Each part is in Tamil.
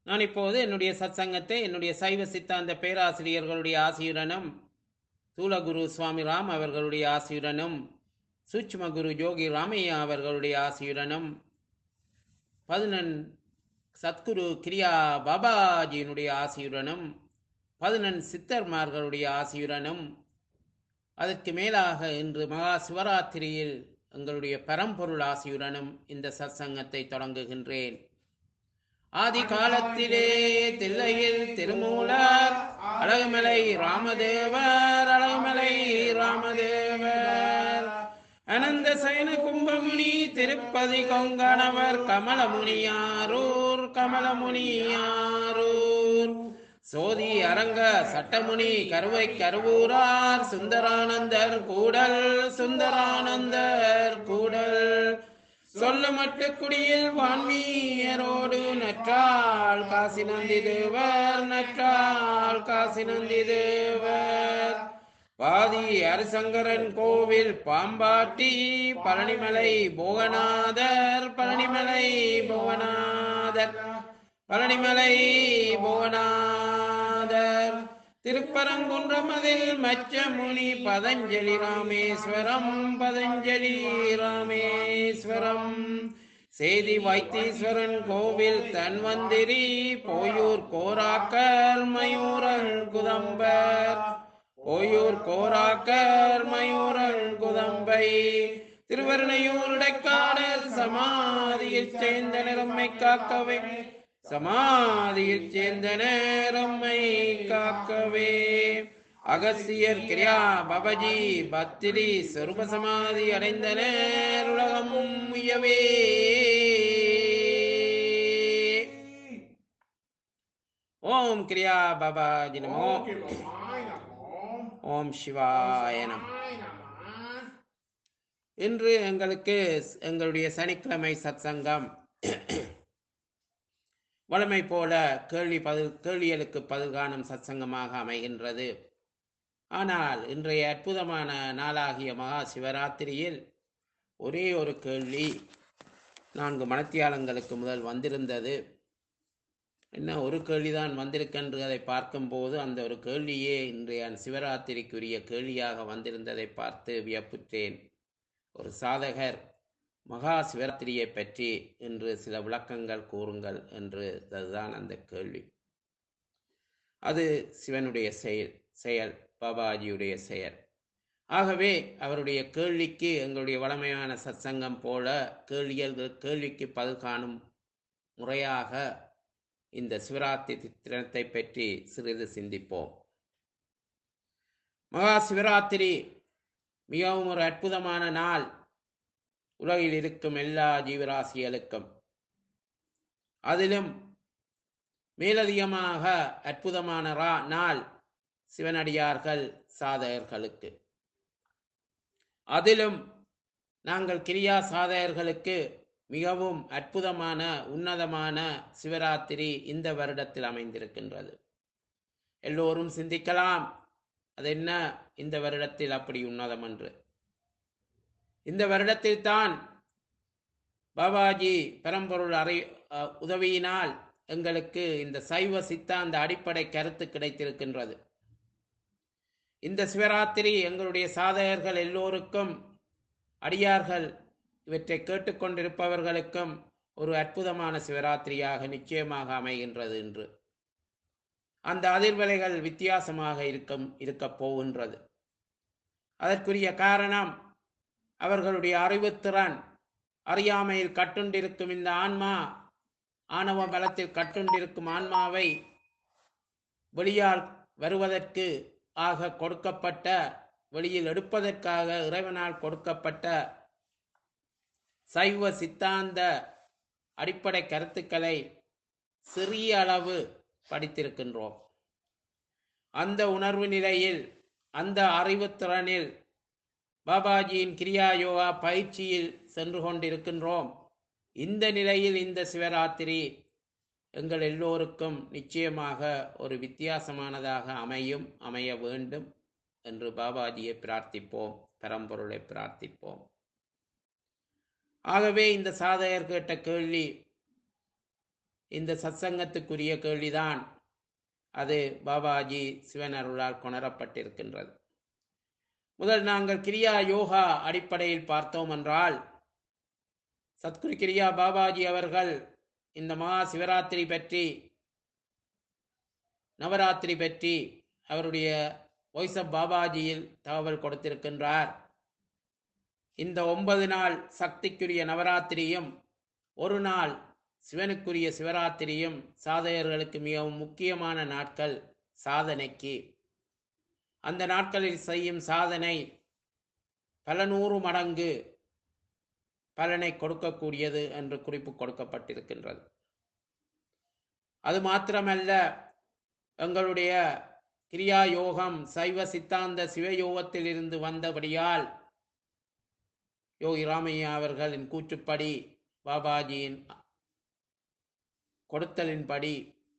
நான் இப்போது என்னுடைய சத்சங்கத்தை என்னுடைய சைவ சித்தாந்த பேராசிரியர்களுடைய ஆசியுடனும் தூலகுரு சுவாமி ராம் அவர்களுடைய ஆசியுடனும் சூட்சும குரு ஜோகி ராமையா அவர்களுடைய ஆசியுடனும் பதினெண் சத்குரு கிரியா பாபாஜியினுடைய ஆசியுடனும் பதினெண் சித்தர்மார்களுடைய ஆசியுடனும் அதற்கு மேலாக இன்று மகா சிவராத்திரியில் எங்களுடைய பரம்பொருள் ஆசியுடனும் இந்த சத்சங்கத்தை தொடங்குகின்றேன் ஆதி காலத்திலே தில்லையில் திருமூலர் அழகுமலை ராமதேவர் அழகுமலை ராமதேவர் அனந்த சயன கும்பமுனி திருப்பதி கொங்கணவர் கமலமுனியாரூர் கமலமுனியாரூர் சோதி அரங்க சட்டமுனி கருவை கருவூரார் சுந்தரானந்தர் கூடல் சுந்தரானந்தர் கூடல் சொல்ல மட்டு குடியில் வான்மீயரோடு நற்றாள் காசி நந்தி தேவர் நற்றாள் காசி நந்தி தேவர் பாதி ஹரிசங்கரன் கோவில் பாம்பாட்டி பழனிமலை போகநாதர் பழனிமலை போகநாதர் பழனிமலை புவனாதர் திருப்பரங்குன்றமதில் மச்சமுனி பதஞ்சலி ராமேஸ்வரம் பதஞ்சலி ராமேஸ்வரம் சேதி வைத்தீஸ்வரன் கோவில் தன்வந்திரி போயூர் கோராக்கர் மயூரன் குதம்பர் போயூர் கோராக்கர் மயூரன் குதம்பை திருவருணையூர் இடைக்காடர் சமாதியில் சேர்ந்த நிறம்மை காக்கவே சமாதியில் சேர்ந்த நேரம்மை காக்கவே அகசியர் கிரியா பபஜி பத்திரி சொருப சமாதி அடைந்த நேருலகம் உயவே ஓம் கிரியா பாபாஜி நமோ ஓம் சிவாய நமோ இன்று எங்களுக்கு எங்களுடைய சனிக்கிழமை சத்சங்கம் வழமை போல கேள்வி பதில் கேள்விகளுக்கு பதில் காணும் சத்சங்கமாக அமைகின்றது ஆனால் இன்றைய அற்புதமான நாளாகிய மகா சிவராத்திரியில் ஒரே ஒரு கேள்வி நான்கு மணத்தியாலங்களுக்கு முதல் வந்திருந்தது என்ன ஒரு கேள்விதான் வந்திருக்கின்ற அதை பார்க்கும்போது அந்த ஒரு கேள்வியே இன்றைய சிவராத்திரிக்குரிய கேள்வியாக வந்திருந்ததை பார்த்து வியப்புற்றேன் ஒரு சாதகர் மகா சிவராத்திரியை பற்றி இன்று சில விளக்கங்கள் கூறுங்கள் என்று அதுதான் அந்த கேள்வி அது சிவனுடைய செயல் செயல் பாபாஜியுடைய செயல் ஆகவே அவருடைய கேள்விக்கு எங்களுடைய வளமையான சத்சங்கம் போல கேள்விகள் கேள்விக்கு பதில் காணும் முறையாக இந்த சிவராத்திரி தினத்தை பற்றி சிறிது சிந்திப்போம் மகா சிவராத்திரி மிகவும் ஒரு அற்புதமான நாள் உலகில் இருக்கும் எல்லா ஜீவராசிகளுக்கும் அதிலும் மேலதிகமாக அற்புதமான ரா நாள் சிவனடியார்கள் சாதகர்களுக்கு அதிலும் நாங்கள் கிரியா சாதகர்களுக்கு மிகவும் அற்புதமான உன்னதமான சிவராத்திரி இந்த வருடத்தில் அமைந்திருக்கின்றது எல்லோரும் சிந்திக்கலாம் அது என்ன இந்த வருடத்தில் அப்படி உன்னதம் என்று இந்த வருடத்தில் தான் பாபாஜி பெரம்பொருள் அறை உதவியினால் எங்களுக்கு இந்த சைவ சித்தாந்த அடிப்படை கருத்து கிடைத்திருக்கின்றது இந்த சிவராத்திரி எங்களுடைய சாதகர்கள் எல்லோருக்கும் அடியார்கள் இவற்றை கேட்டுக்கொண்டிருப்பவர்களுக்கும் ஒரு அற்புதமான சிவராத்திரியாக நிச்சயமாக அமைகின்றது என்று அந்த அதிர்வலைகள் வித்தியாசமாக இருக்கும் இருக்கப் போகின்றது அதற்குரிய காரணம் அவர்களுடைய அறிவுத்திறன் அறியாமையில் கட்டுண்டிருக்கும் இந்த ஆன்மா ஆணவ பலத்தில் கட்டுண்டிருக்கும் ஆன்மாவை வெளியால் வருவதற்கு ஆக கொடுக்கப்பட்ட வெளியில் எடுப்பதற்காக இறைவனால் கொடுக்கப்பட்ட சைவ சித்தாந்த அடிப்படை கருத்துக்களை சிறிய அளவு படித்திருக்கின்றோம் அந்த உணர்வு நிலையில் அந்த அறிவுத்திறனில் பாபாஜியின் கிரியா யோகா பயிற்சியில் சென்று கொண்டிருக்கின்றோம் இந்த நிலையில் இந்த சிவராத்திரி எங்கள் எல்லோருக்கும் நிச்சயமாக ஒரு வித்தியாசமானதாக அமையும் அமைய வேண்டும் என்று பாபாஜியை பிரார்த்திப்போம் பரம்பொருளை பிரார்த்திப்போம் ஆகவே இந்த சாதகர் கேட்ட கேள்வி இந்த சத்சங்கத்துக்குரிய கேள்விதான் அது பாபாஜி சிவன் அருளால் கொணரப்பட்டிருக்கின்றது முதல் நாங்கள் கிரியா யோகா அடிப்படையில் பார்த்தோம் என்றால் சத்குரு கிரியா பாபாஜி அவர்கள் இந்த மகா சிவராத்திரி பற்றி நவராத்திரி பற்றி அவருடைய வாய்ஸ் ஆஃப் பாபாஜியில் தகவல் கொடுத்திருக்கின்றார் இந்த ஒன்பது நாள் சக்திக்குரிய நவராத்திரியும் ஒரு நாள் சிவனுக்குரிய சிவராத்திரியும் சாதகர்களுக்கு மிகவும் முக்கியமான நாட்கள் சாதனைக்கு அந்த நாட்களில் செய்யும் சாதனை பல நூறு மடங்கு பலனை கொடுக்கக்கூடியது என்று குறிப்பு கொடுக்கப்பட்டிருக்கின்றது அது மாத்திரமல்ல எங்களுடைய கிரியா யோகம் சைவ சித்தாந்த சிவயோகத்தில் இருந்து வந்தபடியால் யோகி ராமையா அவர்களின் கூற்றுப்படி பாபாஜியின் கொடுத்தலின்படி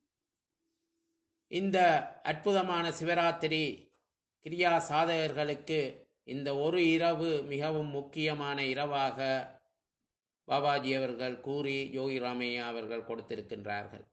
இந்த அற்புதமான சிவராத்திரி கிரியா சாதகர்களுக்கு இந்த ஒரு இரவு மிகவும் முக்கியமான இரவாக பாபாஜி அவர்கள் கூறி யோகி ராமையா அவர்கள் கொடுத்திருக்கின்றார்கள்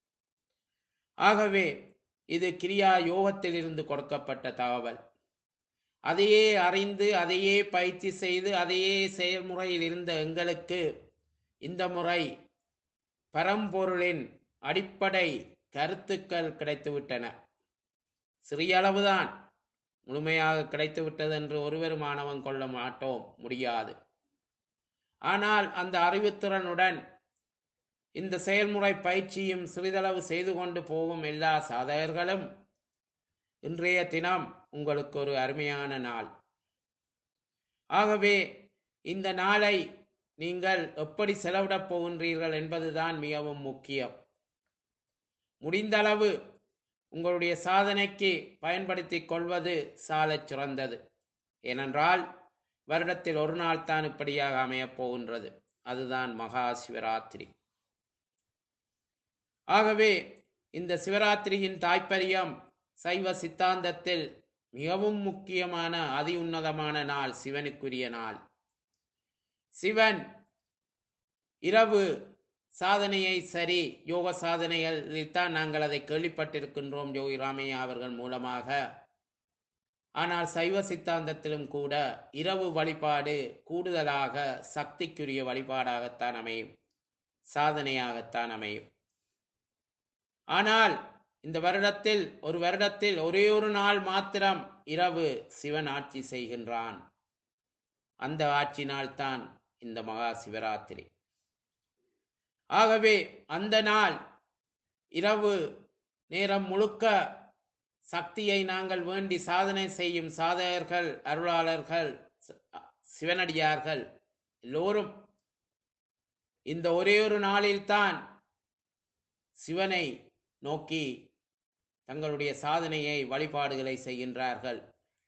ஆகவே இது கிரியா யோகத்திலிருந்து கொடுக்கப்பட்ட தகவல் அதையே அறிந்து அதையே பயிற்சி செய்து அதையே செயல்முறையில் இருந்த எங்களுக்கு இந்த முறை பரம்பொருளின் அடிப்படை கருத்துக்கள் கிடைத்துவிட்டன சிறிய அளவுதான் முழுமையாக கிடைத்துவிட்டது என்று ஒருவர் மாணவன் கொள்ள மாட்டோம் முடியாது ஆனால் அந்த அறிவுத்திறனுடன் இந்த செயல்முறை பயிற்சியும் சிறிதளவு செய்து கொண்டு போகும் எல்லா சாதகர்களும் இன்றைய தினம் உங்களுக்கு ஒரு அருமையான நாள் ஆகவே இந்த நாளை நீங்கள் எப்படி செலவிடப் போகின்றீர்கள் என்பதுதான் மிகவும் முக்கியம் முடிந்தளவு உங்களுடைய சாதனைக்கு பயன்படுத்திக் கொள்வது சாலச் சிறந்தது ஏனென்றால் வருடத்தில் ஒரு நாள் தான் இப்படியாக அமையப் போகின்றது அதுதான் மகா சிவராத்திரி ஆகவே இந்த சிவராத்திரியின் தாய்ப்பரியம் சைவ சித்தாந்தத்தில் மிகவும் முக்கியமான அதி உன்னதமான நாள் சிவனுக்குரிய நாள் சிவன் இரவு சாதனையை சரி யோக சாதனைகளில் தான் நாங்கள் அதை கேள்விப்பட்டிருக்கின்றோம் யோகி ராமையா அவர்கள் மூலமாக ஆனால் சைவ சித்தாந்தத்திலும் கூட இரவு வழிபாடு கூடுதலாக சக்திக்குரிய வழிபாடாகத்தான் அமையும் சாதனையாகத்தான் அமையும் ஆனால் இந்த வருடத்தில் ஒரு வருடத்தில் ஒரே ஒரு நாள் மாத்திரம் இரவு சிவன் ஆட்சி செய்கின்றான் அந்த ஆட்சி நாள் தான் இந்த மகா சிவராத்திரி ஆகவே அந்த நாள் இரவு நேரம் முழுக்க சக்தியை நாங்கள் வேண்டி சாதனை செய்யும் சாதகர்கள் அருளாளர்கள் சிவனடியார்கள் எல்லோரும் இந்த ஒரே ஒரு நாளில்தான் சிவனை நோக்கி தங்களுடைய சாதனையை வழிபாடுகளை செய்கின்றார்கள்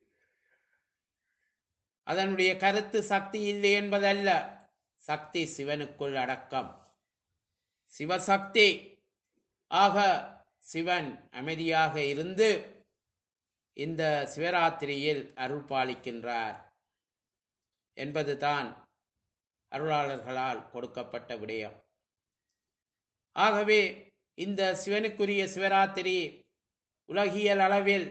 அதனுடைய கருத்து சக்தி இல்லை என்பதல்ல சக்தி சிவனுக்குள் அடக்கம் சிவசக்தி ஆக சிவன் அமைதியாக இருந்து இந்த சிவராத்திரியில் அருள் பாலிக்கின்றார் என்பதுதான் அருளாளர்களால் கொடுக்கப்பட்ட விடயம் ஆகவே இந்த சிவனுக்குரிய சிவராத்திரி உலகியல் அளவில்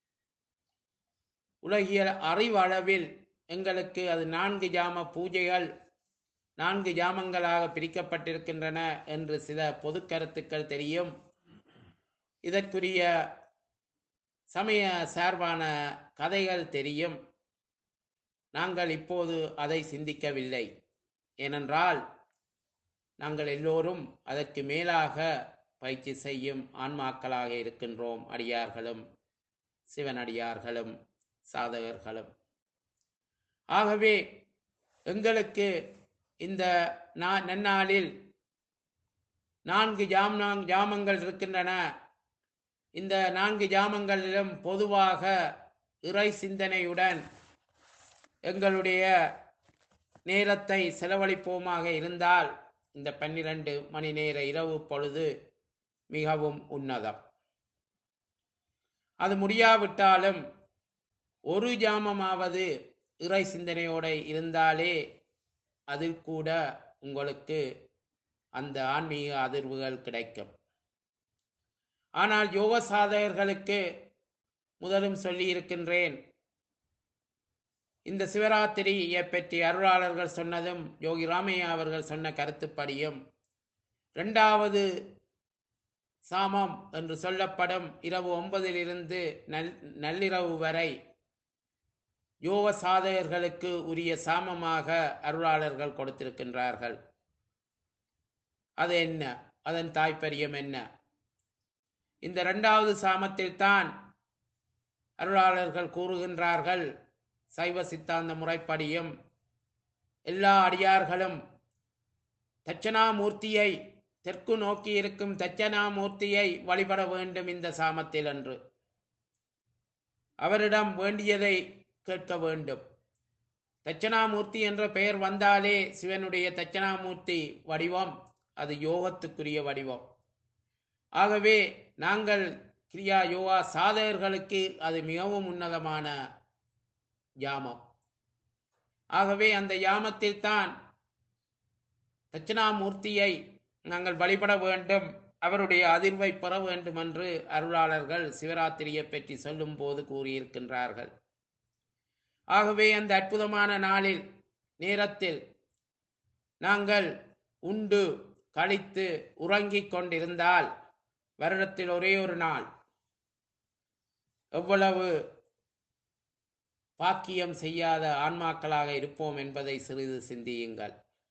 உலகியல் அறிவு அளவில் எங்களுக்கு அது நான்கு ஜாம பூஜைகள் நான்கு ஜாமங்களாக பிரிக்கப்பட்டிருக்கின்றன என்று சில பொது கருத்துக்கள் தெரியும் இதற்குரிய சமய சார்பான கதைகள் தெரியும் நாங்கள் இப்போது அதை சிந்திக்கவில்லை ஏனென்றால் நாங்கள் எல்லோரும் அதற்கு மேலாக பயிற்சி செய்யும் ஆன்மாக்களாக இருக்கின்றோம் அடியார்களும் சிவனடியார்களும் சாதகர்களும் ஆகவே எங்களுக்கு இந்த நா- நன்னாளில் நான்கு ஜாம் நான்கு ஜாமங்கள் இருக்கின்றன இந்த நான்கு ஜாமங்களிலும் பொதுவாக இறை சிந்தனையுடன் எங்களுடைய நேரத்தை செலவழிப்போமாக இருந்தால் இந்த பன்னிரண்டு மணி நேர இரவு பொழுது மிகவும் உன்னதம் அது முடியாவிட்டாலும் ஒரு ஜாமமாவது இறை சிந்தனையோட இருந்தாலே அதில் கூட உங்களுக்கு அந்த ஆன்மீக அதிர்வுகள் கிடைக்கும் ஆனால் யோக சாதகர்களுக்கு முதலும் சொல்லி இருக்கின்றேன் இந்த சிவராத்திரியை பற்றி அருளாளர்கள் சொன்னதும் யோகி ராமையா அவர்கள் சொன்ன கருத்துப்படியும் இரண்டாவது சாமம் என்று சொல்லப்படும் இரவு ஒன்பதிலிருந்து நல் நள்ளிரவு வரை யோக சாதகர்களுக்கு உரிய சாமமாக அருளாளர்கள் கொடுத்திருக்கின்றார்கள் அது என்ன அதன் தாய்ப்பரியம் என்ன இந்த இரண்டாவது சாமத்தில் தான் அருளாளர்கள் கூறுகின்றார்கள் சைவ சித்தாந்த முறைப்படியும் எல்லா அடியார்களும் தட்சணாமூர்த்தியை தெற்கு நோக்கி இருக்கும் தட்சணாமூர்த்தியை வழிபட வேண்டும் இந்த சாமத்தில் என்று அவரிடம் வேண்டியதை கேட்க வேண்டும் தட்சணாமூர்த்தி என்ற பெயர் வந்தாலே சிவனுடைய தட்சணாமூர்த்தி வடிவம் அது யோகத்துக்குரிய வடிவம் ஆகவே நாங்கள் கிரியா யோகா சாதகர்களுக்கு அது மிகவும் உன்னதமான யாமம் ஆகவே அந்த யாமத்தில் தான் தட்சிணாமூர்த்தியை நாங்கள் வழிபட வேண்டும் அவருடைய அதிர்வை பெற வேண்டும் என்று அருளாளர்கள் சிவராத்திரியை பற்றி சொல்லும் போது கூறியிருக்கின்றார்கள் ஆகவே அந்த அற்புதமான நாளில் நேரத்தில் நாங்கள் உண்டு கழித்து உறங்கிக் கொண்டிருந்தால் வருடத்தில் ஒரே ஒரு நாள் எவ்வளவு பாக்கியம் செய்யாத ஆன்மாக்களாக இருப்போம் என்பதை சிறிது சிந்தியுங்கள்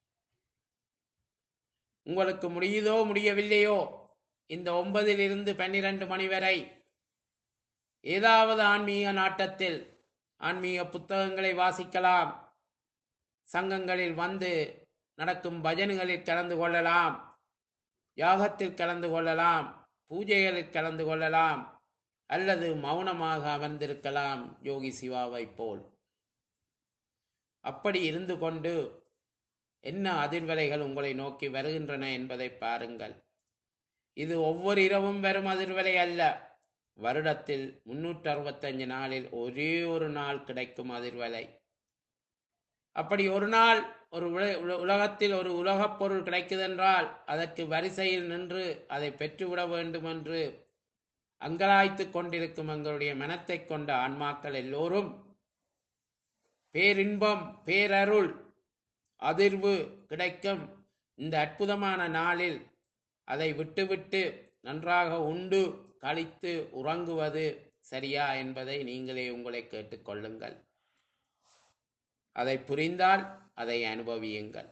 உங்களுக்கு முடியுதோ முடியவில்லையோ இந்த ஒன்பதிலிருந்து பன்னிரண்டு மணி வரை ஏதாவது ஆன்மீக நாட்டத்தில் ஆன்மீக புத்தகங்களை வாசிக்கலாம் சங்கங்களில் வந்து நடக்கும் பஜன்களில் கலந்து கொள்ளலாம் யாகத்தில் கலந்து கொள்ளலாம் பூஜைகளில் கலந்து கொள்ளலாம் அல்லது மௌனமாக அமர்ந்திருக்கலாம் யோகி சிவாவை போல் அப்படி இருந்து கொண்டு என்ன அதிர்வலைகள் உங்களை நோக்கி வருகின்றன என்பதை பாருங்கள் இது ஒவ்வொரு இரவும் வரும் அதிர்வலை அல்ல வருடத்தில் முன்னூற்றி அறுபத்தஞ்சு நாளில் ஒரே ஒரு நாள் கிடைக்கும் அதிர்வலை அப்படி ஒரு நாள் ஒரு உல- உல- உலகத்தில் ஒரு உலகப் பொருள் கிடைக்குதென்றால் அதற்கு வரிசையில் நின்று அதை பெற்றுவிட வேண்டும் என்று அங்கலாய்த்து கொண்டிருக்கும் எங்களுடைய மனத்தை கொண்ட ஆன்மாக்கள் எல்லோரும் பேரின்பம் பேரருள் அதிர்வு கிடைக்கும் இந்த அற்புதமான நாளில் அதை விட்டுவிட்டு நன்றாக உண்டு கழித்து உறங்குவது சரியா என்பதை நீங்களே உங்களை கேட்டுக்கொள்ளுங்கள் அதை புரிந்தால் அதை அனுபவியுங்கள்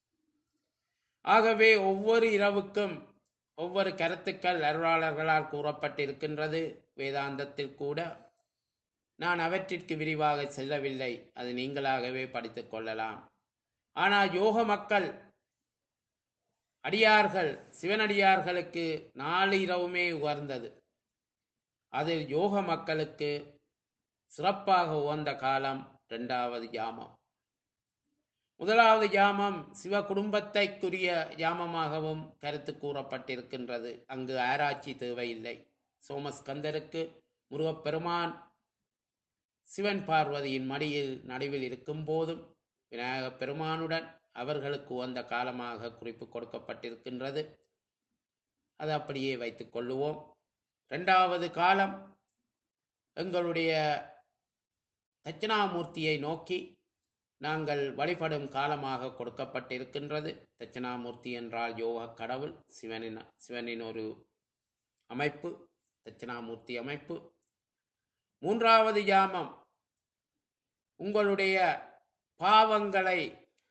ஆகவே ஒவ்வொரு இரவுக்கும் ஒவ்வொரு கருத்துக்கள் அருளாளர்களால் கூறப்பட்டிருக்கின்றது வேதாந்தத்தில் கூட நான் அவற்றிற்கு விரிவாக செல்லவில்லை அது நீங்களாகவே படித்துக் கொள்ளலாம் ஆனால் யோக மக்கள் அடியார்கள் சிவனடியார்களுக்கு நாலு இரவுமே உயர்ந்தது அதில் யோக மக்களுக்கு சிறப்பாக உகந்த காலம் இரண்டாவது யாமம் முதலாவது யாமம் சிவ குடும்பத்தைக்குரிய யாமமாகவும் கருத்து கூறப்பட்டிருக்கின்றது அங்கு ஆராய்ச்சி தேவையில்லை சோமஸ்கந்தருக்கு முருகப்பெருமான் சிவன் பார்வதியின் மடியில் நடுவில் இருக்கும் போதும் விநாயகப் பெருமானுடன் அவர்களுக்கு உகந்த காலமாக குறிப்பு கொடுக்கப்பட்டிருக்கின்றது அது அப்படியே வைத்துக் கொள்ளுவோம் இரண்டாவது காலம் எங்களுடைய தட்சிணாமூர்த்தியை நோக்கி நாங்கள் வழிபடும் காலமாக கொடுக்கப்பட்டிருக்கின்றது தட்சிணாமூர்த்தி என்றால் யோக கடவுள் சிவனின் சிவனின் ஒரு அமைப்பு தட்சிணாமூர்த்தி அமைப்பு மூன்றாவது யாமம் உங்களுடைய பாவங்களை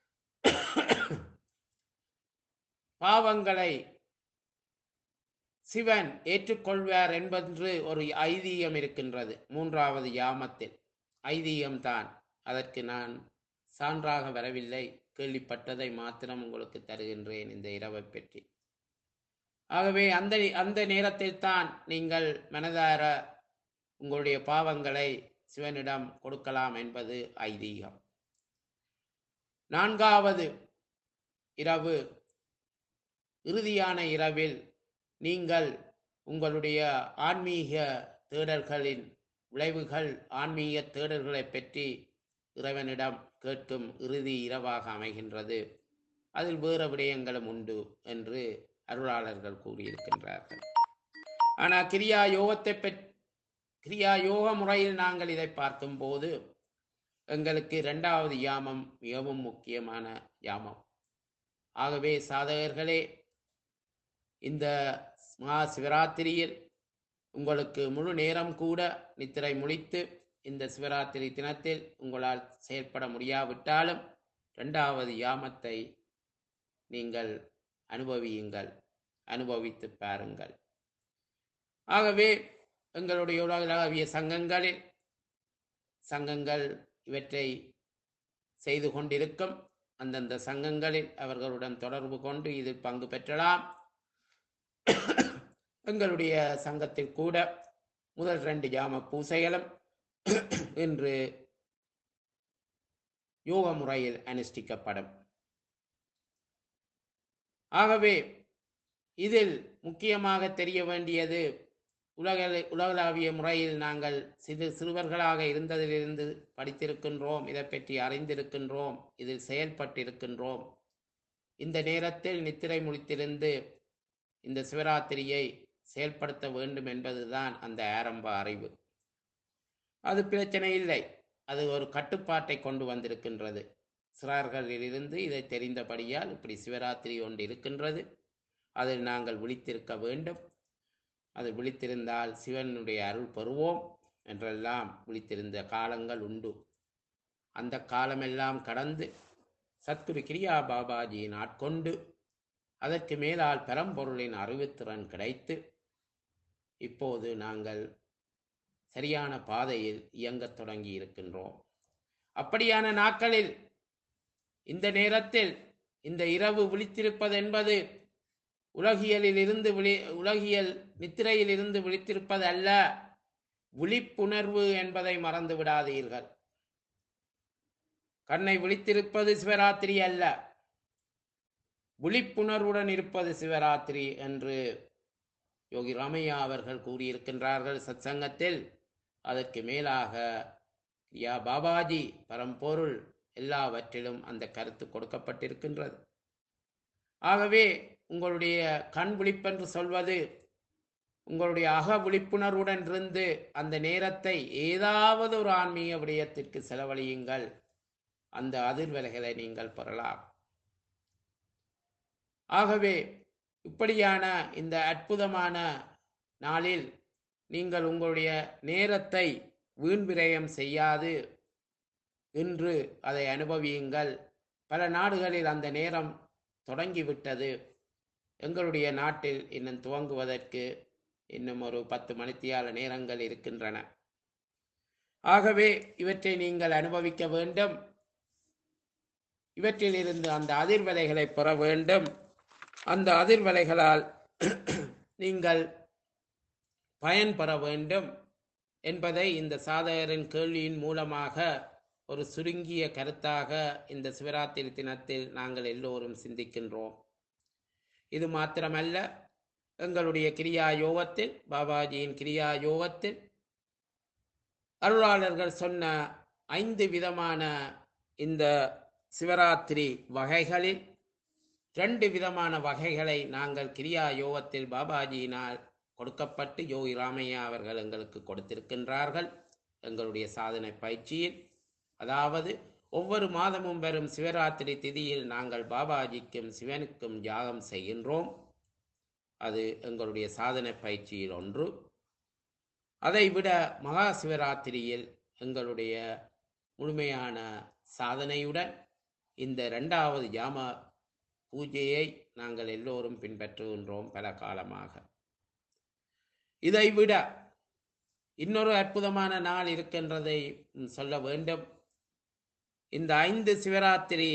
பாவங்களை சிவன் ஏற்றுக்கொள்வார் என்பது ஒரு ஐதீகம் இருக்கின்றது மூன்றாவது யாமத்தில் ஐதீகம்தான் அதற்கு நான் சான்றாக வரவில்லை கேள்விப்பட்டதை மாத்திரம் உங்களுக்கு தருகின்றேன் இந்த இரவை பற்றி ஆகவே அந்த அந்த நேரத்தில் தான் நீங்கள் மனதார உங்களுடைய பாவங்களை சிவனிடம் கொடுக்கலாம் என்பது ஐதீகம் நான்காவது இரவு இறுதியான இரவில் நீங்கள் உங்களுடைய ஆன்மீக தேடல்களின் விளைவுகள் ஆன்மீக தேடல்களை பற்றி இறைவனிடம் கேட்கும் இறுதி இரவாக அமைகின்றது அதில் வேறு விடயங்களும் உண்டு என்று அருளாளர்கள் கூறியிருக்கின்றார்கள் ஆனால் கிரியா யோகத்தை பெற் கிரியா யோக முறையில் நாங்கள் இதை பார்க்கும்போது எங்களுக்கு இரண்டாவது யாமம் மிகவும் முக்கியமான யாமம் ஆகவே சாதகர்களே இந்த மகா சிவராத்திரியில் உங்களுக்கு முழு நேரம் கூட நித்திரை முடித்து இந்த சிவராத்திரி தினத்தில் உங்களால் செயல்பட முடியாவிட்டாலும் இரண்டாவது யாமத்தை நீங்கள் அனுபவியுங்கள் அனுபவித்து பாருங்கள் ஆகவே எங்களுடைய உலகளாவிய சங்கங்களில் சங்கங்கள் இவற்றை செய்து கொண்டிருக்கும் அந்தந்த சங்கங்களில் அவர்களுடன் தொடர்பு கொண்டு இதில் பங்கு பெற்றலாம் எங்களுடைய சங்கத்தில் கூட முதல் ரெண்டு ஜாம பூசைகளும் இன்று யோக முறையில் அனுஷ்டிக்கப்படும் ஆகவே இதில் முக்கியமாக தெரிய வேண்டியது உலக உலகளாவிய முறையில் நாங்கள் சிறு சிறுவர்களாக இருந்ததிலிருந்து படித்திருக்கின்றோம் இதை பற்றி அறிந்திருக்கின்றோம் இதில் செயல்பட்டிருக்கின்றோம் இந்த நேரத்தில் நித்திரை முடித்திருந்து இந்த சிவராத்திரியை செயல்படுத்த வேண்டும் என்பதுதான் அந்த ஆரம்ப அறிவு அது பிரச்சனை இல்லை அது ஒரு கட்டுப்பாட்டை கொண்டு வந்திருக்கின்றது சிறார்களிலிருந்து இதை தெரிந்தபடியால் இப்படி சிவராத்திரி ஒன்று இருக்கின்றது அதில் நாங்கள் விழித்திருக்க வேண்டும் அது விழித்திருந்தால் சிவனுடைய அருள் பெறுவோம் என்றெல்லாம் விழித்திருந்த காலங்கள் உண்டு அந்த காலமெல்லாம் கடந்து சத்குரு கிரியா பாபாஜியின் ஆட்கொண்டு அதற்கு மேலால் பெரம்பொருளின் அறிவுத்திறன் கிடைத்து இப்போது நாங்கள் சரியான பாதையில் இயங்கத் தொடங்கி இருக்கின்றோம் அப்படியான நாட்களில் இந்த நேரத்தில் இந்த இரவு விழித்திருப்பது என்பது உலகியலில் இருந்து விழி உலகியல் நித்திரையில் இருந்து விழித்திருப்பது அல்ல விழிப்புணர்வு என்பதை மறந்து விடாதீர்கள் கண்ணை விழித்திருப்பது சிவராத்திரி அல்ல விழிப்புணர்வுடன் இருப்பது சிவராத்திரி என்று யோகி ராமையா அவர்கள் கூறியிருக்கின்றார்கள் சத்சங்கத்தில் அதற்கு மேலாக யா பாபாஜி பரம்பொருள் எல்லாவற்றிலும் அந்த கருத்து கொடுக்கப்பட்டிருக்கின்றது ஆகவே உங்களுடைய கண் விழிப்பென்று சொல்வது உங்களுடைய அக விழிப்புணர்வுடன் இருந்து அந்த நேரத்தை ஏதாவது ஒரு ஆன்மீக விடயத்திற்கு செலவழியுங்கள் அந்த அதிர்வலைகளை நீங்கள் பெறலாம் ஆகவே இப்படியான இந்த அற்புதமான நாளில் நீங்கள் உங்களுடைய நேரத்தை வீண் விரயம் செய்யாது இன்று அதை அனுபவியுங்கள் பல நாடுகளில் அந்த நேரம் தொடங்கிவிட்டது எங்களுடைய நாட்டில் இன்னும் துவங்குவதற்கு இன்னும் ஒரு பத்து மணித்தியால நேரங்கள் இருக்கின்றன ஆகவே இவற்றை நீங்கள் அனுபவிக்க வேண்டும் இவற்றிலிருந்து அந்த அதிர்வலைகளை பெற வேண்டும் அந்த அதிர்வலைகளால் நீங்கள் பயன்பெற வேண்டும் என்பதை இந்த சாதகரின் கேள்வியின் மூலமாக ஒரு சுருங்கிய கருத்தாக இந்த சிவராத்திரி தினத்தில் நாங்கள் எல்லோரும் சிந்திக்கின்றோம் இது மாத்திரமல்ல எங்களுடைய கிரியா யோகத்தில் பாபாஜியின் கிரியா யோகத்தில் அருளாளர்கள் சொன்ன ஐந்து விதமான இந்த சிவராத்திரி வகைகளில் ரெண்டு விதமான வகைகளை நாங்கள் கிரியா யோகத்தில் பாபாஜியினால் கொடுக்கப்பட்டு யோகி ராமையா அவர்கள் எங்களுக்கு கொடுத்திருக்கின்றார்கள் எங்களுடைய சாதனை பயிற்சியில் அதாவது ஒவ்வொரு மாதமும் வரும் சிவராத்திரி திதியில் நாங்கள் பாபாஜிக்கும் சிவனுக்கும் யாகம் செய்கின்றோம் அது எங்களுடைய சாதனை பயிற்சியில் ஒன்று அதைவிட மகா சிவராத்திரியில் எங்களுடைய முழுமையான சாதனையுடன் இந்த இரண்டாவது ஜாம பூஜையை நாங்கள் எல்லோரும் பின்பற்றுகின்றோம் பல காலமாக இதைவிட இன்னொரு அற்புதமான நாள் இருக்கின்றதை சொல்ல வேண்டும் இந்த ஐந்து சிவராத்திரி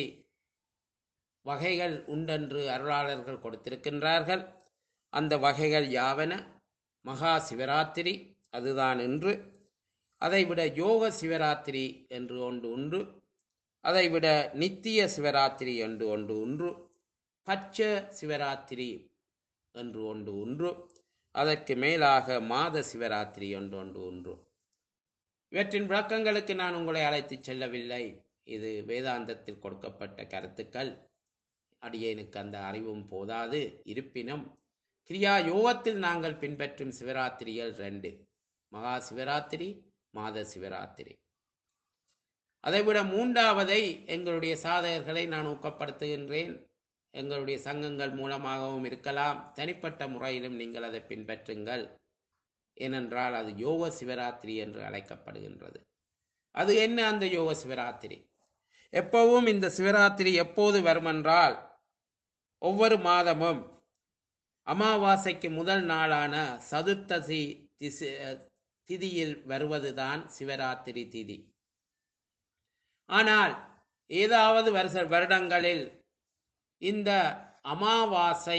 வகைகள் உண்டென்று அருளாளர்கள் கொடுத்திருக்கின்றார்கள் அந்த வகைகள் யாவன மகா சிவராத்திரி அதுதான் இன்று அதைவிட யோக சிவராத்திரி என்று ஒன்று உண்டு அதைவிட நித்திய சிவராத்திரி என்று ஒன்று உண்டு பச்ச சிவராத்திரி என்று ஒன்று உண்டு அதற்கு மேலாக மாத சிவராத்திரி என்று ஒன்று உண்டு இவற்றின் விளக்கங்களுக்கு நான் உங்களை அழைத்துச் செல்லவில்லை இது வேதாந்தத்தில் கொடுக்கப்பட்ட கருத்துக்கள் அடியேனுக்கு அந்த அறிவும் போதாது இருப்பினும் கிரியா யோகத்தில் நாங்கள் பின்பற்றும் சிவராத்திரிகள் ரெண்டு மகா சிவராத்திரி மாத சிவராத்திரி அதைவிட மூன்றாவதை எங்களுடைய சாதகர்களை நான் ஊக்கப்படுத்துகின்றேன் எங்களுடைய சங்கங்கள் மூலமாகவும் இருக்கலாம் தனிப்பட்ட முறையிலும் நீங்கள் அதை பின்பற்றுங்கள் ஏனென்றால் அது யோக சிவராத்திரி என்று அழைக்கப்படுகின்றது அது என்ன அந்த யோக சிவராத்திரி எப்பவும் இந்த சிவராத்திரி எப்போது வருமென்றால் ஒவ்வொரு மாதமும் அமாவாசைக்கு முதல் நாளான சதுர்த்தசி திசி திதியில் வருவதுதான் சிவராத்திரி திதி ஆனால் ஏதாவது வருஷ வருடங்களில் இந்த அமாவாசை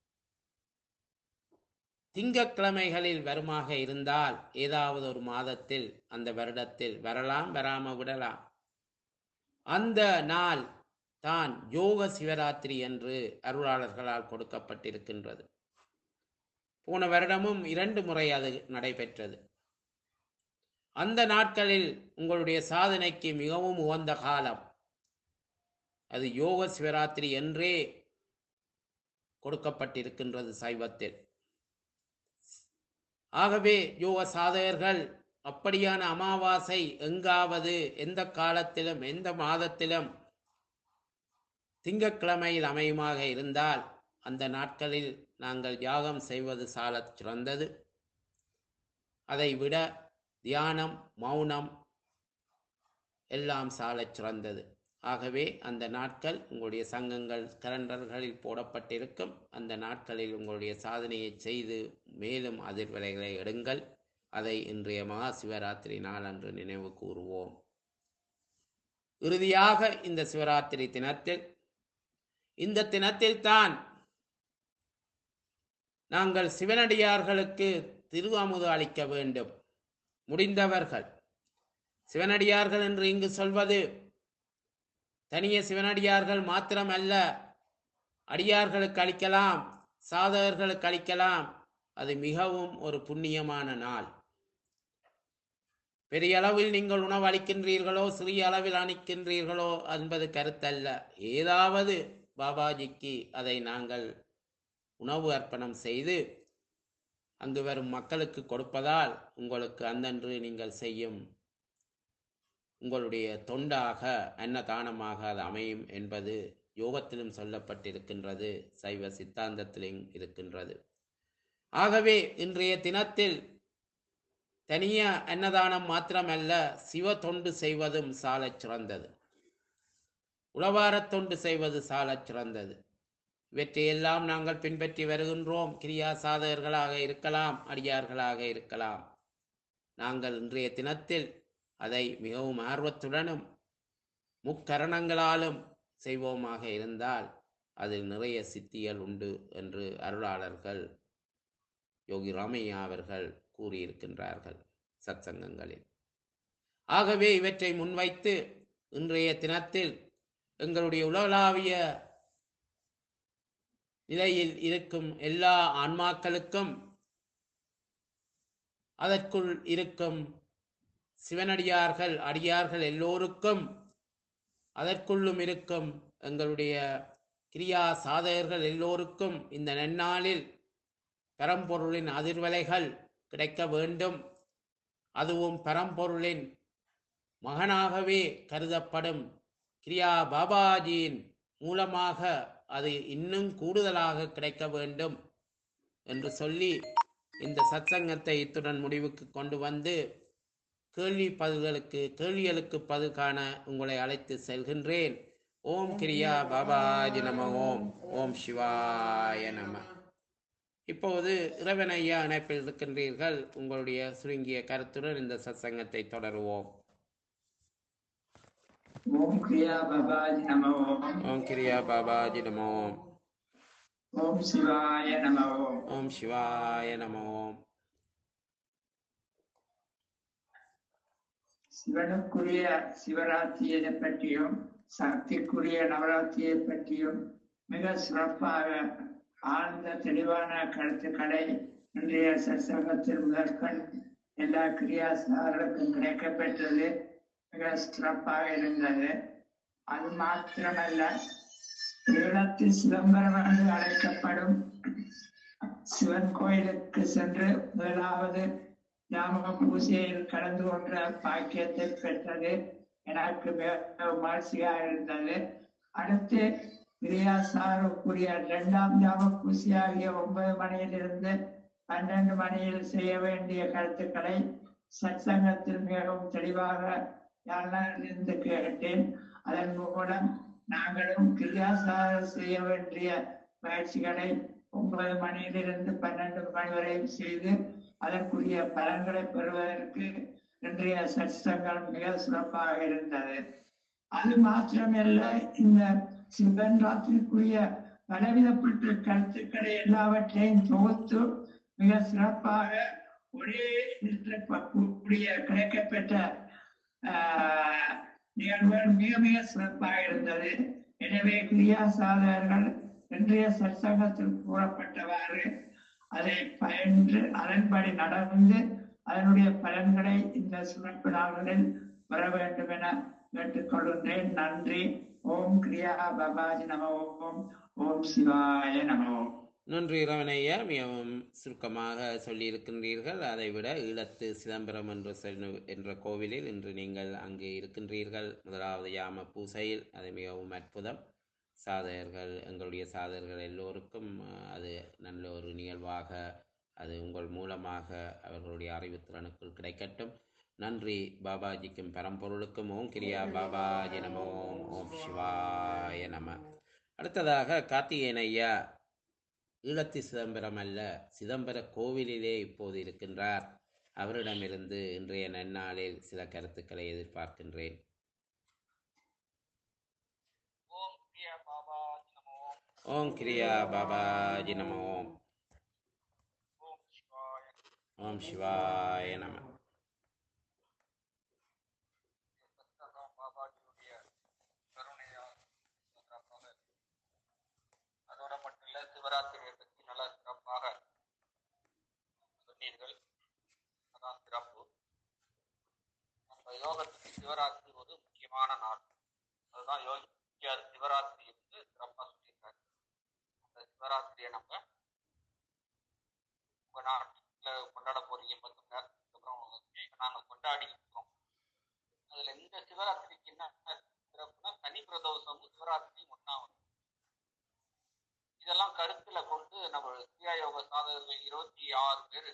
திங்கக்கிழமைகளில் வருமாக இருந்தால் ஏதாவது ஒரு மாதத்தில் அந்த வருடத்தில் வரலாம் வராம விடலாம் அந்த நாள் தான் யோக சிவராத்திரி என்று அருளாளர்களால் கொடுக்கப்பட்டிருக்கின்றது போன வருடமும் இரண்டு முறை அது நடைபெற்றது அந்த நாட்களில் உங்களுடைய சாதனைக்கு மிகவும் உகந்த காலம் அது யோக சிவராத்திரி என்றே கொடுக்கப்பட்டிருக்கின்றது சைவத்தில் ஆகவே யோக சாதகர்கள் அப்படியான அமாவாசை எங்காவது எந்த காலத்திலும் எந்த மாதத்திலும் திங்கட்கிழமையில் அமையுமாக இருந்தால் அந்த நாட்களில் நாங்கள் யாகம் செய்வது சாலச் சிறந்தது அதை விட தியானம் மௌனம் எல்லாம் சாலச் சிறந்தது ஆகவே அந்த நாட்கள் உங்களுடைய சங்கங்கள் கலண்டர்களில் போடப்பட்டிருக்கும் அந்த நாட்களில் உங்களுடைய சாதனையை செய்து மேலும் அதிர்வலைகளை எடுங்கள் அதை இன்றைய மகா சிவராத்திரி நாளன்று நினைவு கூறுவோம் இறுதியாக இந்த சிவராத்திரி தினத்தில் இந்த தினத்தில் தான் நாங்கள் சிவனடியார்களுக்கு திருவாமுது அளிக்க வேண்டும் முடிந்தவர்கள் சிவனடியார்கள் என்று இங்கு சொல்வது தனிய சிவனடியார்கள் மாத்திரமல்ல அடியார்களுக்கு அளிக்கலாம் சாதகர்களுக்கு அளிக்கலாம் அது மிகவும் ஒரு புண்ணியமான நாள் பெரிய அளவில் நீங்கள் உணவு அளிக்கின்றீர்களோ சிறிய அளவில் அளிக்கின்றீர்களோ என்பது கருத்தல்ல ஏதாவது பாபாஜிக்கு அதை நாங்கள் உணவு அர்ப்பணம் செய்து அங்கு வரும் மக்களுக்கு கொடுப்பதால் உங்களுக்கு அந்தன்று நீங்கள் செய்யும் உங்களுடைய தொண்டாக அன்னதானமாக அது அமையும் என்பது யோகத்திலும் சொல்லப்பட்டிருக்கின்றது சைவ சித்தாந்தத்திலும் இருக்கின்றது ஆகவே இன்றைய தினத்தில் தனிய அன்னதானம் மாத்திரமல்ல சிவ தொண்டு செய்வதும் சாலச் சிறந்தது உளவாரத் தொண்டு செய்வது சாலச் சிறந்தது இவற்றையெல்லாம் நாங்கள் பின்பற்றி வருகின்றோம் கிரியா சாதகர்களாக இருக்கலாம் அடியார்களாக இருக்கலாம் நாங்கள் இன்றைய தினத்தில் அதை மிகவும் ஆர்வத்துடனும் முக்கரணங்களாலும் செய்வோமாக இருந்தால் அதில் நிறைய சித்திகள் உண்டு என்று அருளாளர்கள் யோகி ராமையா அவர்கள் கூறியிருக்கின்றார்கள் சத்சங்கங்களில் ஆகவே இவற்றை முன்வைத்து இன்றைய தினத்தில் எங்களுடைய உலகளாவிய நிலையில் இருக்கும் எல்லா ஆன்மாக்களுக்கும் அதற்குள் இருக்கும் சிவனடியார்கள் அடியார்கள் எல்லோருக்கும் அதற்குள்ளும் இருக்கும் எங்களுடைய கிரியா சாதகர்கள் எல்லோருக்கும் இந்த நன்னாளில் பரம்பொருளின் அதிர்வலைகள் கிடைக்க வேண்டும் அதுவும் பரம்பொருளின் மகனாகவே கருதப்படும் கிரியா பாபாஜியின் மூலமாக அது இன்னும் கூடுதலாக கிடைக்க வேண்டும் என்று சொல்லி இந்த சத்சங்கத்தை இத்துடன் முடிவுக்கு கொண்டு வந்து கேள்வி பதில்களுக்கு கேள்விகளுக்கு பதில் காண உங்களை அழைத்து செல்கின்றேன் ஓம் கிரியா பாபாஜி நம ஓம் ஓம் சிவாய நம இப்போது இறைவன் ஐயா இணைப்பில் இருக்கின்றீர்கள் உங்களுடைய சுருங்கிய கருத்துடன் இந்த சத்சங்கத்தை தொடருவோம் ஓம் கிரியா பபாஜி நம ஓம் ஓம் கிரியா பாபாஜி நம ஓம் ஓம் சிவாய நம ஓம் ஓம் சிவாய நம ஓம் சிவனுக்குரிய சிவராத்திரியை பற்றியும் சக்திக்குரிய நவராத்திரியை பற்றியும் மிக சிறப்பாக ஆழ்ந்த தெளிவான கருத்துக்களை இன்றைய சத்சங்கத்தில் முதற்கண் எல்லா கிரியாசாரருக்கும் கிடைக்கப்பெற்றது மிக சிறப்பாக இருந்தது அது மாத்திரமல்ல ஈழத்து சிதம்பரம் என்று அழைக்கப்படும் சிவன் கோயிலுக்கு சென்று முதலாவது ஞாபக பூஜையில் கலந்து கொண்ட பாக்கியத்தை பெற்றது எனக்கு மிகவும் மகிழ்ச்சியாக இருந்தது அடுத்து கிரியாசாருக்குரிய இரண்டாம் ஞாபக பூஜையாகிய ஒன்பது மணியிலிருந்து பன்னெண்டு மணியில் செய்ய வேண்டிய கருத்துக்களை சத்சங்கத்தில் மிகவும் தெளிவாக இருந்து கேட்டேன் அதன் மூலம் நாங்களும் கிரியாசாரம் செய்ய வேண்டிய பயிற்சிகளை ஒன்பது மணியிலிருந்து பன்னெண்டு மணி வரையும் செய்து அதற்குரிய பலன்களை பெறுவதற்கு இன்றைய சத்சங்கம் மிக சிறப்பாக இருந்தது அது மாத்திரமல்ல இந்த சிவன் ராத்திரிக்குரிய பலவிதப்பட்ட கருத்துக்களை எல்லாவற்றையும் தொகுத்து மிக சிறப்பாக ஒரே கூடிய கிடைக்கப்பெற்ற ஆஹ், நிகழ்வுகள் மிக மிக சிறப்பாக இருந்தது எனவே கிரியா சாதகர்கள் இன்றைய சற்சங்கத்தில் கூறப்பட்டவாறு அதை பயின்று அதன்படி நடந்து அதனுடைய பலன்களை இந்த சிறப்பு நாள்களில் பெற வேண்டும் என கேட்டுக்கொள்கின்றேன் நன்றி ஓம் கிரியா பாபாஜி நம ஓம் ஓம் சிவாய நம ஓம் நன்றி இரவணையா மிகவும் சுருக்கமாக சொல்லியிருக்கின்றீர்கள் அதைவிட ஈழத்து சிதம்பரம் என்ற செல்- என்ற கோவிலில் இன்று நீங்கள் அங்கு இருக்கின்றீர்கள் முதலாவது யாம பூசையில் அது மிகவும் அற்புதம் சாதகர்கள் எங்களுடைய சாதகர்கள் எல்லோருக்கும் அஹ், அது நல்ல ஒரு நிகழ்வாக அது உங்கள் மூலமாக அவர்களுடைய அறிவுத்திறனுக்குள் கிடைக்கட்டும் நன்றி பாபாஜிக்கும் பரம்பொருளுக்கும் ஓம் கிரியா பாபாஜி நமோ ஓம் சிவாய நம அடுத்ததாக கார்த்திகேயன் ஐயா ஈழத்து சிதம்பரம் அல்ல சிதம்பர கோவிலிலே இப்போது இருக்கின்றார் அவரிடமிருந்து இன்றைய நன்னாளில் சில கருத்துக்களை எதிர்பார்க்கின்றேன் ஓம் பிரியா பாபா நமோ ஓம் கிரியா பாபாஜி நம ஓம் ஓம் சிவாய ஓம் சிவாய நம சத்தகம் பாபாஜியுடைய கருணையால் சிறப்பாக அதோட மட்டும் இல்ல சிவராத்திரியை பற்றி நல்லா சிறப்பாக சொன்னீர்கள் அதான் சிறப்பு நம்ம யோகத்துக்கு சிவராத்திரி ஒரு முக்கியமான நாள் அதுதான் யோகியார் சிவராத்திரி வந்து சிறப்பாக சொல்லியிருக்காரு அந்த சிவராத்திரியை நம்ம உங்க நாட்டுல கொண்டாட போறீங்க பத்து மணி நேரத்துக்கு அப்புறம் நாங்க கொண்டாடி இருக்கோம் அதுல இந்த சிவராத்திரிக்கு என்ன சிறப்புனா தனி பிரதோஷமும் சிவராத்திரி ஒண்ணா வரும் இதெல்லாம் கருத்துல கொண்டு நம்ம கிரியா யோக சாதகர்கள் இருபத்தி ஆறு பேர்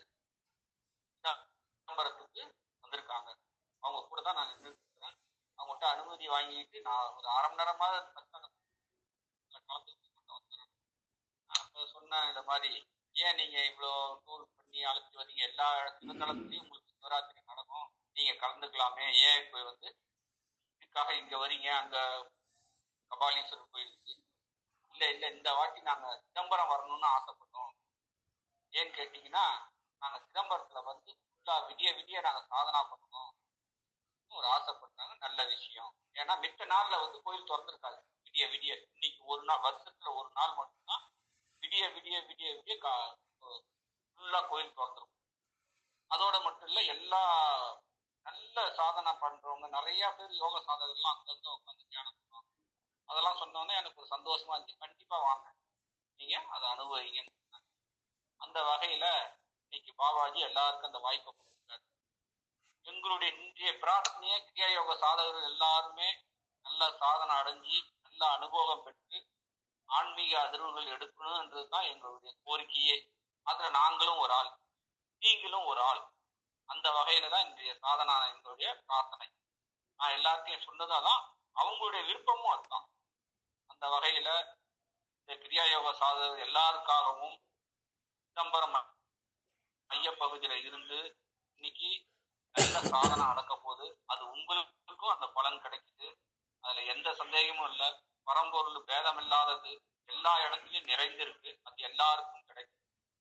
சிதம்பரத்துக்கு வந்திருக்காங்க அவங்க கூட தான் நான் நின்று இருக்கிறேன் அவங்கள்ட்ட அனுமதி வாங்கிட்டு நான் ஒரு அரை மணி நேரமா சத்சங்கத்துல கலந்துக்கிட்டு கொண்டு வந்துடுறேன் நான் அப்ப சொன்னேன் இந்த மாதிரி ஏன் நீங்க இவ்வளோ டூர் பண்ணி அழைச்சி வரீங்க எல்லா சிவத்தலத்துலயும் உங்களுக்கு சிவராத்திரி நடக்கும் நீங்க கலந்துக்கலாமே ஏன் இப்போ வந்து இதுக்காக இங்க வரீங்க அங்க கபாலீஸ்வரர் கோயிலுக்கு இல்ல இல்ல இந்த வாட்டி நாங்க சிதம்பரம் வரணும்னு ஆசைப்பட்டோம் ஏன்னு கேட்டீங்கன்னா நாங்க சிதம்பரத்துல வந்து ஃபுல்லா விடிய விடிய நாங்க சாதனா பண்ணணும் ஒரு ஆசைப்பட்டாங்க நல்ல விஷயம் ஏன்னா மித்த நாள்ல வந்து கோயில் திறந்திருக்காது விடிய விடிய இன்னைக்கு ஒரு நாள் வருஷத்துல ஒரு நாள் மட்டும்தான் விடிய விடிய விடிய விடிய ஃபுல்லா கோயில் திறந்துரும் அதோட மட்டும் இல்ல எல்லா நல்ல சாதனை பண்றவங்க நிறைய பேர் யோக சாதகர்லாம் அங்கங்க உட்காந்து தியானம் பண்ணுவாங்க அதெல்லாம் சொன்னோன்னே எனக்கு ஒரு சந்தோஷமா இருந்துச்சு கண்டிப்பா வாங்க நீங்க அதை அனுபவிங்கன்னு சொன்னாங்க. அந்த வகையில இன்னைக்கு பாபாஜி எல்லாருக்கும் அந்த வாய்ப்பை கொடுக்குறாரு எங்களுடைய இன்றைய பிரார்த்தனையே கிரியா யோக சாதகர்கள் எல்லாருமே நல்ல சாதனை அடைஞ்சு நல்ல அனுபவம் பெற்று ஆன்மீக அதிர்வுகள் எடுக்கணும்ன்றதுதான் எங்களுடைய கோரிக்கையே அதுல நாங்களும் ஒரு ஆள் நீங்களும் ஒரு ஆள் அந்த வகையில தான் இன்றைய சாதனா எங்களுடைய பிரார்த்தனை நான் எல்லாத்தையும் சொன்னதாதான் அவங்களுடைய விருப்பமும் அதுதான் அந்த வகையில இந்த கிரியா யோக சாதகர் எல்லாருக்காகவும் சிதம்பரம் மைய பகுதியில இருந்து இன்னைக்கு நல்ல சாதனை நடக்க போகுது அது உங்களுக்கும் அந்த பலன் கிடைக்குது அதுல எந்த சந்தேகமும் இல்லை பரம்பொருள் பேதம் இல்லாதது எல்லா இடத்துலயும் நிறைந்திருக்கு அது எல்லாருக்கும் கிடைக்கும்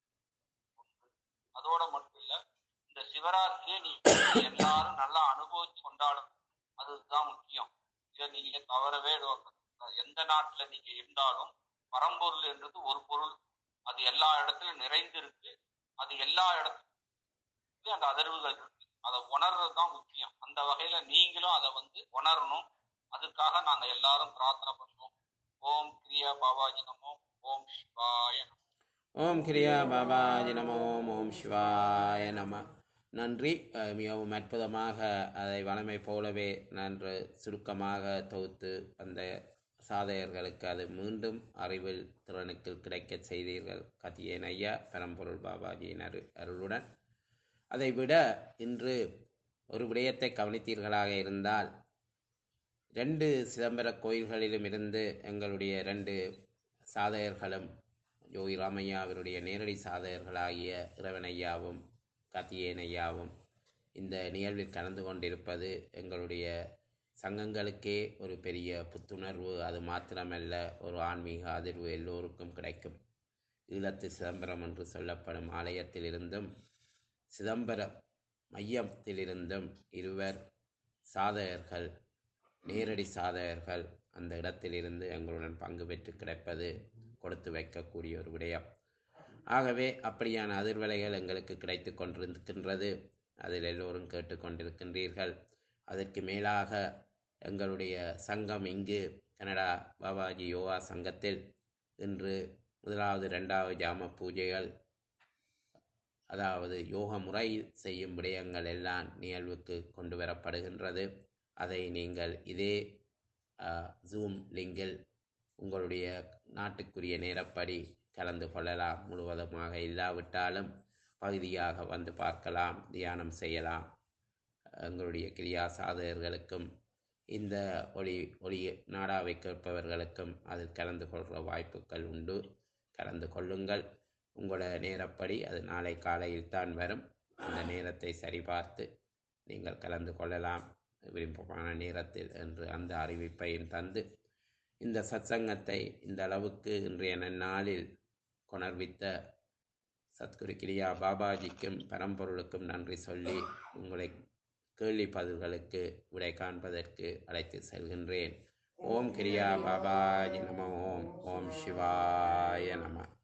அதோட மட்டும் இல்ல இந்த சிவராத்திரியை நீங்க எல்லாரும் நல்லா அனுபவிச்சு கொண்டாடணும் அதுதான் முக்கியம் இதை நீங்க தவறவே விடக்கூடாது. எந்த நாட்டுல நீங்க இருந்தாலும் பரம்பொருள் என்றது ஒரு பொருள் அது எல்லா இடத்துலயும் நிறைந்திருக்கு அது எல்லா இடத்துலயும் அந்த அதிர்வுகள் இருக்கு அதை உணர்றது தான் முக்கியம் அந்த வகையில நீங்களும் அதை வந்து உணரணும் அதுக்காக நாங்க எல்லாரும் பிரார்த்தனை பண்ணுவோம் ஓம் கிரியா பாபாஜி நமோ ஓம் சிவாய நமோ ஓம் கிரியா பாபாஜி நமோ ஓம் சிவாய நம நன்றி அஹ் மிகவும் அற்புதமாக அதை வளமை போலவே நன்று சுருக்கமாக தொகுத்து அந்த சாதகர்களுக்கு அது மீண்டும் அறிவில் திறனுக்கு கிடைக்கச் செய்தீர்கள் கத்தியேன் ஐயா பரம்பொருள் பாபாஜியின் அரு அருளுடன் அதைவிட இன்று ஒரு விடயத்தை கவனித்தீர்களாக இருந்தால் ரெண்டு சிதம்பர கோயில்களிலும் இருந்து எங்களுடைய ரெண்டு சாதகர்களும் யோகி ராமையா அவருடைய நேரடி சாதகர்களாகிய இறைவனையாவும் கார்த்திகேயனையாவும் இந்த நிகழ்வில் கலந்து கொண்டிருப்பது எங்களுடைய சங்கங்களுக்கே ஒரு பெரிய புத்துணர்வு அது மாத்திரமல்ல ஒரு ஆன்மீக அதிர்வு எல்லோருக்கும் கிடைக்கும் ஈழத்து சிதம்பரம் என்று சொல்லப்படும் ஆலயத்திலிருந்தும் சிதம்பரம் மையத்திலிருந்தும் இருவர் சாதகர்கள் நேரடி சாதகர்கள் அந்த இடத்திலிருந்து எங்களுடன் பங்கு பெற்று கிடைப்பது கொடுத்து வைக்கக்கூடிய ஒரு விடயம் ஆகவே அப்படியான அதிர்வலைகள் எங்களுக்கு கிடைத்து கொண்டிருக்கின்றது அதில் எல்லோரும் கேட்டுக்கொண்டிருக்கின்றீர்கள் அதற்கு மேலாக எங்களுடைய சங்கம் இங்கு கனடா பாபாஜி யோகா சங்கத்தில் இன்று முதலாவது இரண்டாவது ஜாம பூஜைகள் அதாவது யோக முறை செய்யும் விடயங்கள் எல்லாம் நிகழ்வுக்கு கொண்டு வரப்படுகின்றது அதை நீங்கள் இதே ஜூம் லிங்கில் உங்களுடைய நாட்டுக்குரிய நேரப்படி கலந்து கொள்ளலாம் முழுவதுமாக இல்லாவிட்டாலும் பகுதியாக வந்து பார்க்கலாம் தியானம் செய்யலாம் எங்களுடைய கிரியா சாதகர்களுக்கும் இந்த ஒளி ஒளி நாடாவை கேட்பவர்களுக்கும் அதில் கலந்து கொள்கிற வாய்ப்புகள் உண்டு கலந்து கொள்ளுங்கள் உங்களோட நேரப்படி அது நாளை காலையில் தான் வரும் அந்த நேரத்தை சரிபார்த்து நீங்கள் கலந்து கொள்ளலாம் விருப்பமான நேரத்தில் என்று அந்த அறிவிப்பையும் தந்து இந்த சத்சங்கத்தை இந்த அளவுக்கு இன்றைய நன்னாளில் கொணர்வித்த சத்குரு கிரியா பாபாஜிக்கும் பரம்பொருளுக்கும் நன்றி சொல்லி உங்களை கேள்வி பதில்களுக்கு விடை காண்பதற்கு அழைத்து செல்கின்றேன் ஓம் கிரியா பாபாஜி நம ஓம் ஓம் சிவாய நம